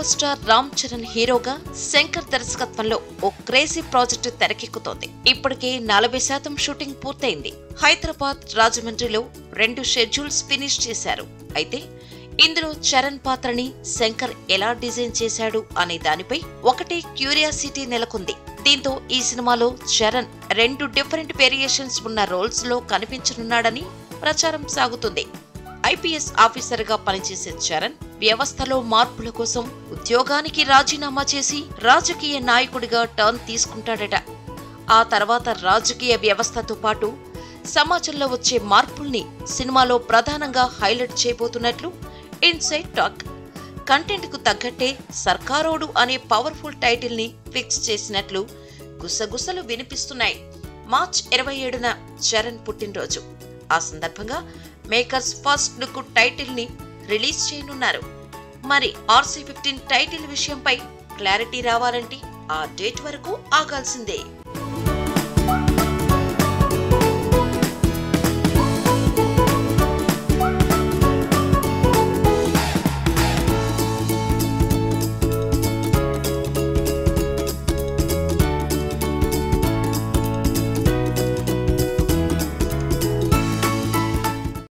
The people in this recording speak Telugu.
పవర్ స్టార్ రామ్ చరణ్ హీరోగా శంకర్ దర్శకత్వంలో ఓ క్రేజీ ప్రాజెక్టు తెరకెక్కుతోంది ఇప్పటికే నలభై శాతం షూటింగ్ పూర్తయింది హైదరాబాద్ రాజమండ్రిలో రెండు షెడ్యూల్స్ ఫినిష్ చేశారు అయితే ఇందులో చరణ్ పాత్రని శంకర్ ఎలా డిజైన్ చేశాడు అనే దానిపై ఒకటే క్యూరియాసిటీ నెలకొంది దీంతో ఈ సినిమాలో చరణ్ రెండు డిఫరెంట్ వేరియేషన్స్ ఉన్న రోల్స్ లో కనిపించనున్నాడని ప్రచారం సాగుతుంది ఐపీఎస్ ఆఫీసర్ గా పనిచేసే చరణ్ వ్యవస్థలో మార్పుల కోసం ఉద్యోగానికి రాజీనామా చేసి రాజకీయ నాయకుడిగా టర్న్ తీసుకుంటాడట ఆ తర్వాత రాజకీయ వ్యవస్థతో పాటు సమాజంలో వచ్చే మార్పుల్ని సినిమాలో ప్రధానంగా హైలైట్ చేయబోతున్నట్లు ఇన్సైడ్ టాక్ కంటెంట్ కు తగ్గట్టే సర్కారోడు అనే పవర్ఫుల్ టైటిల్ ని ఫిక్స్ చేసినట్లు గుసగుసలు వినిపిస్తున్నాయి మార్చ్ ఇరవై ఏడున చరణ్ పుట్టినరోజు ఆ సందర్భంగా మేకర్స్ ఫస్ట్ లుక్ టైటిల్ ని రిలీజ్ చేయనున్నారు మరి ఆర్సీ ఫిఫ్టీన్ టైటిల్ విషయంపై క్లారిటీ రావాలంటే ఆ డేట్ వరకు ఆగాల్సిందే